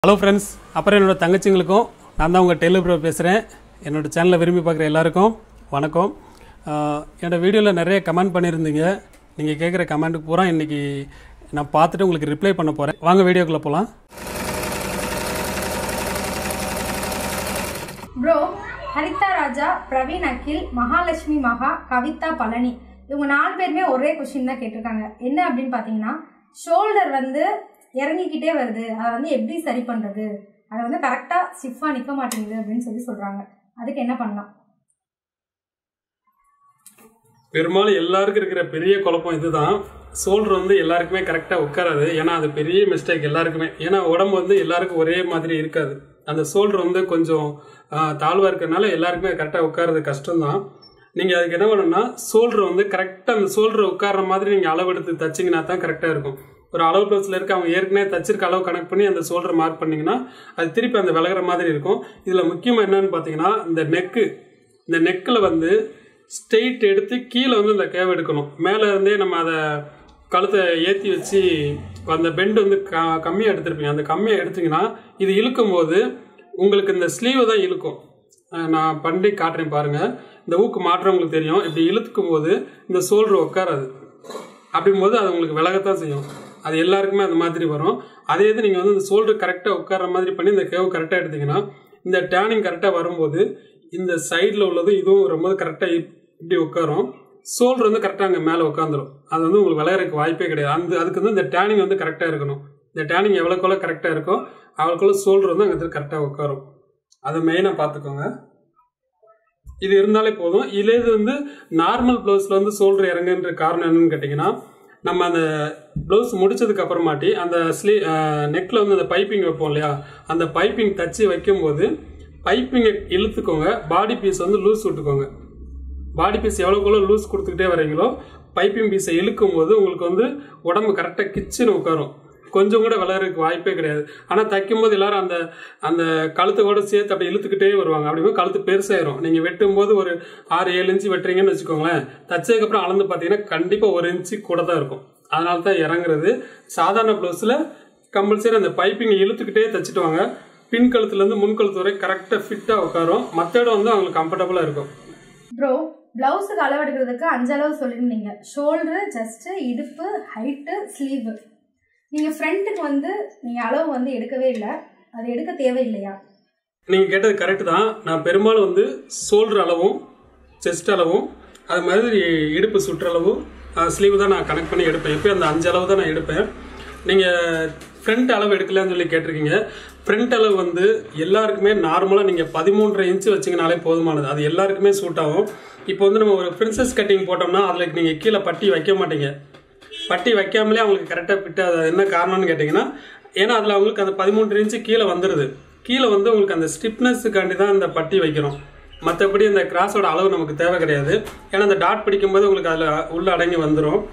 hello friends அப்புறம் என்னோட தங்கச்சிங்களுக்கும் நான் தான் உங்கள் டெய்லர் ப்ரோ பேசுகிறேன் என்னோட சேனலை விரும்பி பார்க்குற எல்லாருக்கும் வணக்கம் ஆஹ் என்னோட வீடியோவில் நிறைய கமெண்ட் பண்ணியிருந்தீங்க நீங்கள் கேட்குற கமெண்ட்டுக்கு பூரா இன்றைக்கி நான் பார்த்துட்டு உங்களுக்கு ரிப்ளை பண்ண போகிறேன் வாங்க வீடியோக்குள்ளே போகலாம் ப்ரோ ஹரிதா ராஜா பிரவீன் அகில் மகாலட்சுமி மகா கவிதா பழனி இவங்க நாலு பேருமே ஒரே கொஸ்டின் தான் கேட்டிருக்காங்க என்ன அப்படின்னு பார்த்தீங்கன்னா ஷோல்டர் வந்து இறங்கிக்கிட்டே வருது அதை வந்து எப்படி சரி பண்ணுறது அதை வந்து கரெக்டாக ஸ்டிஃபாக நிற்க மாட்டேங்குது அப்படின்னு சொல்லி சொல்கிறாங்க அதுக்கு என்ன பண்ணலாம் பெரும்பாலும் எல்லாருக்கும் இருக்கிற பெரிய குழப்பம் இதுதான் சோல்டர் வந்து எல்லாருக்குமே கரெக்டாக உட்காராது ஏன்னா அது பெரிய மிஸ்டேக் எல்லாருக்குமே ஏன்னா உடம்பு வந்து எல்லாருக்கும் ஒரே மாதிரி இருக்காது அந்த சோல்டர் வந்து கொஞ்சம் தாழ்வாக இருக்கிறதுனால எல்லாருக்குமே கரெக்டாக உட்காரது கஷ்டம்தான் நீங்கள் அதுக்கு என்ன பண்ணணும்னா சோல்டர் வந்து கரெக்டாக அந்த சோல்டர் உட்கார்ற மாதிரி நீங்கள் அளவெடுத்து தச்சிங்கன்னா தான் கரெக்டாக இருக்கும் ஒரு அளவு ப்ளவுஸில் இருக்க அவங்க ஏற்கனவே தச்சிருக்க அளவு கணக்கு பண்ணி அந்த சோல்டர் மார்க் பண்ணிங்கன்னா அது திருப்பி அந்த விலகிற மாதிரி இருக்கும் இதில் முக்கியமாக என்னன்னு பார்த்தீங்கன்னா இந்த நெக்கு இந்த நெக்கில் வந்து ஸ்ட்ரெயிட் எடுத்து கீழே வந்து இந்த கேவ் எடுக்கணும் மேலே இருந்தே நம்ம அதை கழுத்தை ஏற்றி வச்சு அந்த பெண்டு வந்து க கம்மியாக எடுத்திருப்பீங்க அந்த கம்மியாக எடுத்தீங்கன்னா இது இழுக்கும் போது உங்களுக்கு இந்த ஸ்லீவ் தான் இழுக்கும் அஹ் நான் பண்ணி காட்டுறேன் பாருங்கள் இந்த ஊக்கு மாற்றம் உங்களுக்கு தெரியும் இப்படி இழுத்துக்கும் போது இந்த சோல்டர் உட்காராது அப்படிங்கும்போது அது உங்களுக்கு விலகத்தான் செய்யும் அது எல்லாருக்குமே அந்த மாதிரி வரும் அதே இது நீங்கள் வந்து இந்த சோல்டர் கரெக்டாக உட்கார்ற மாதிரி பண்ணி இந்த கேவ் கரெக்டாக எடுத்தீங்கன்னா இந்த டேனிங் கரெக்டாக வரும்போது இந்த சைடில் உள்ளது இதுவும் ரொம்ப கரெக்டாக இப்படி உட்காரும் சோல்டர் வந்து கரெக்டாக அங்கே மேலே உட்காந்துரும் அது வந்து உங்களுக்கு விளையாடுறதுக்கு வாய்ப்பே கிடையாது அந்த அதுக்கு வந்து இந்த டேனிங் வந்து கரெக்டாக இருக்கணும் இந்த டேனிங் எவ்வளோக்கெவ்வளோ கரெக்டாக இருக்கோ அவ்வளோக்குள்ள சோல்டர் வந்து அங்கே கரெக்டாக உட்காரும் அதை மெயினாக பார்த்துக்கோங்க இது இருந்தாலே போதும் இதே இது வந்து நார்மல் ப்ளவுஸில் வந்து சோல்டர் இறங்குன்ற காரணம் என்னன்னு கேட்டிங்கன்னா நம்ம அந்த ப்ளவுஸ் முடிச்சதுக்கு அப்புறமாட்டி அந்த ஸ்லீ நெக்கில் வந்து அந்த பைப்பிங் வைப்போம் இல்லையா அந்த பைப்பிங் தச்சு வைக்கும்போது பைப்பிங்கை இழுத்துக்கோங்க பாடி பீஸ் வந்து லூஸ் விட்டுக்கோங்க பாடி பீஸ் எவ்வளோக்குள்ள லூஸ் கொடுத்துக்கிட்டே வரீங்களோ பைப்பிங் பீஸை இழுக்கும் போது உங்களுக்கு வந்து உடம்பு கரெக்டாக கிச்சுன்னு உட்காரும் கொஞ்சம் கூட விளையாடுறதுக்கு வாய்ப்பே கிடையாது ஆனால் தைக்கும்போது எல்லாரும் அந்த அந்த கழுத்தோட சேர்த்து அப்படி இழுத்துக்கிட்டே வருவாங்க அப்படிங்கும்போது கழுத்து பெருசாயிரும் நீங்கள் வெட்டும்போது ஒரு ஆறு ஏழு இன்ச்சு வெட்டுறீங்கன்னு வச்சுக்கோங்களேன் தச்சதுக்கப்புறம் அளந்து பார்த்தீங்கன்னா கண்டிப்பாக ஒரு இன்ச்சு கூட தான் இருக்கும் அதனால தான் இறங்குறது சாதாரண ப்ளவுஸில் கம்பல்சரி அந்த பைப்பிங்கை இழுத்துக்கிட்டே தச்சுட்டு வாங்க பின் கழுத்துலேருந்து முன் கழுத்து வரை கரெக்டாக ஃபிட்டாக உட்காரும் மற்ற இடம் வந்து அவங்களுக்கு கம்ஃபர்டபுளாக இருக்கும் ப்ரோ ப்ளவுஸுக்கு அளவு எடுக்கிறதுக்கு அஞ்சு அளவு சொல்லியிருந்தீங்க ஷோல்டரு ஜஸ்ட்டு இடுப்பு ஹைட்டு ஸ்லீவு நீங்கள் ஃப்ரண்ட்டுக்கு வந்து நீங்கள் அளவு வந்து எடுக்கவே இல்லை அது எடுக்க தேவையில்லையா நீங்கள் கேட்டது கரெக்டு தான் நான் பெரும்பாலும் வந்து ஷோல்டர் அளவும் செஸ்ட் அளவும் அது மாதிரி இடுப்பு சுற்றளவும் ஸ்லீவ் தான் நான் கனெக்ட் பண்ணி எடுப்பேன் எப்பயும் அந்த அஞ்சு அளவு தான் நான் எடுப்பேன் நீங்கள் ஃப்ரண்ட் அளவு எடுக்கலன்னு சொல்லி கேட்டிருக்கீங்க ஃப்ரண்ட் அளவு வந்து எல்லாருக்குமே நார்மலாக நீங்கள் பதிமூன்றரை இன்ச்சு வச்சிங்கனாலே போதுமானது அது எல்லாருக்குமே சூட் ஆகும் இப்போ வந்து நம்ம ஒரு பிரின்சஸ் கட்டிங் போட்டோம்னா அதில் நீங்கள் கீழே பட்டி வைக்க மாட்டீங்க பட்டி வைக்காமலே அவங்களுக்கு கரெக்டாக ஃபிட் ஆகுது அது என்ன காரணம்னு கேட்டிங்கன்னா ஏன்னா அதில் அவங்களுக்கு அந்த பதிமூன்று இன்ச்சு கீழே வந்துடுது கீழே வந்து உங்களுக்கு அந்த ஸ்டிப்னஸுக்காண்டி தான் இந்த பட்டி வைக்கிறோம் மற்றபடி அந்த கிராஸோட அளவு நமக்கு தேவை கிடையாது ஏன்னா அந்த டாட் பிடிக்கும்போது உங்களுக்கு அதில் உள்ள அடங்கி வந்துடும்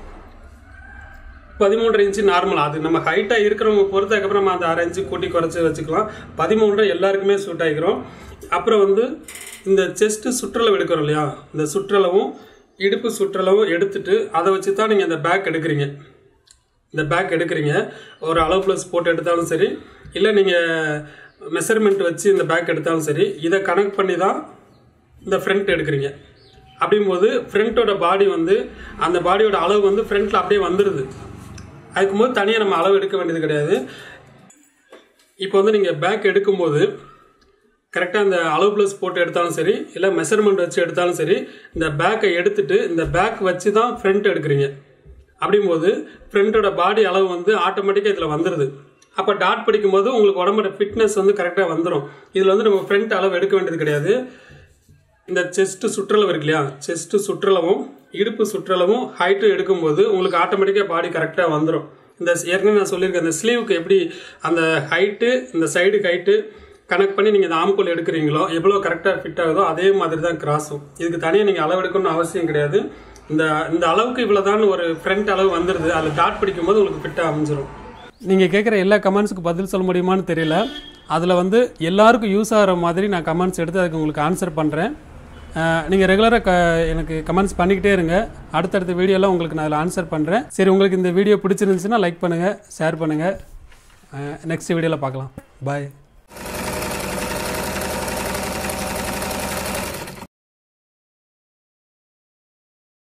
பதிமூன்று இன்ச்சு நார்மல் அது நம்ம ஹைட்டாக இருக்கிறவங்க பொறுத்ததுக்கப்புறம் நம்ம அந்த அரை இன்ச்சு கூட்டி குறைச்சி வச்சுக்கலாம் பதிமூன்று எல்லாருக்குமே சூட் ஆகிக்கிறோம் அப்புறம் வந்து இந்த செஸ்ட்டு சுற்றளவு எடுக்கிறோம் இல்லையா இந்த சுற்றளவும் இடுப்பு சுற்றளவும் எடுத்துட்டு அதை வச்சு தான் நீங்கள் இந்த பேக் எடுக்கிறீங்க இந்த பேக் எடுக்கிறீங்க ஒரு அளவு ப்ளஸ் போட்டு எடுத்தாலும் சரி இல்லை நீங்கள் மெஷர்மெண்ட் வச்சு இந்த பேக் எடுத்தாலும் சரி இதை கனெக்ட் பண்ணி தான் இந்த ஃப்ரண்ட் எடுக்கிறீங்க அப்படிங்கும்போது ஃப்ரண்ட்டோட பாடி வந்து அந்த பாடியோட அளவு வந்து ஃப்ரண்ட்டில் அப்படியே வந்துடுது அதுக்கும்போது தனியாக நம்ம அளவு எடுக்க வேண்டியது கிடையாது இப்போ வந்து நீங்கள் பேக் எடுக்கும்போது கரெக்டாக இந்த அளவு ப்ளஸ் போட்டு எடுத்தாலும் சரி இல்லை மெஷர்மெண்ட் வச்சு எடுத்தாலும் சரி இந்த பேக்கை எடுத்துட்டு இந்த பேக் வச்சு தான் ஃப்ரண்ட் எடுக்கிறீங்க அப்படிங்கும்போது ஃப்ரண்ட்டோட பாடி அளவு வந்து ஆட்டோமேட்டிக்காக இதில் வந்துடுது அப்போ டாட் படிக்கும்போது உங்களுக்கு உடம்போட ஃபிட்னஸ் வந்து கரெக்டாக வந்துடும் இதில் வந்து நம்ம ஃப்ரண்ட் அளவு எடுக்க வேண்டியது கிடையாது இந்த செஸ்ட் சுற்றளவு இருக்கு இல்லையா செஸ்ட் சுற்றளவும் இடுப்பு சுற்றளவும் ஹைட்டும் எடுக்கும்போது உங்களுக்கு ஆட்டோமேட்டிக்காக பாடி கரெக்டாக வந்துடும் இந்த ஏற்கனவே நான் சொல்லியிருக்கேன் இந்த ஸ்லீவுக்கு எப்படி அந்த ஹைட்டு இந்த சைடு ஹைட்டு கனெக்ட் பண்ணி நீங்கள் இந்த ஆம்கோல் எடுக்கிறீங்களோ எவ்வளோ கரெக்டாக ஃபிட் ஆகுதோ அதே மாதிரி தான் கிராஸும் இதுக்கு தனியாக நீங்கள் அளவு எடுக்கணும்னு அவசியம் கிடையாது இந்த இந்த அளவுக்கு இவ்வளோதான் ஒரு ஃப்ரண்ட் அளவு வந்துடுது அதில் டாட் பிடிக்கும்போது உங்களுக்கு ஃபிட்டாக அமைஞ்சிரும் நீங்கள் கேட்குற எல்லா கமெண்ட்ஸுக்கு பதில் சொல்ல முடியுமான்னு தெரியல அதில் வந்து எல்லாருக்கும் யூஸ் ஆகிற மாதிரி நான் கமெண்ட்ஸ் எடுத்து அதுக்கு உங்களுக்கு ஆன்சர் பண்ணுறேன் நீங்கள் ரெகுலராக க எனக்கு கமெண்ட்ஸ் பண்ணிக்கிட்டே இருங்க அடுத்தடுத்த வீடியோலாம் உங்களுக்கு நான் அதில் ஆன்சர் பண்ணுறேன் சரி உங்களுக்கு இந்த வீடியோ பிடிச்சிருந்துச்சுன்னா லைக் பண்ணுங்கள் ஷேர் பண்ணுங்கள் நெக்ஸ்ட் வீடியோவில் பார்க்கலாம் பாய்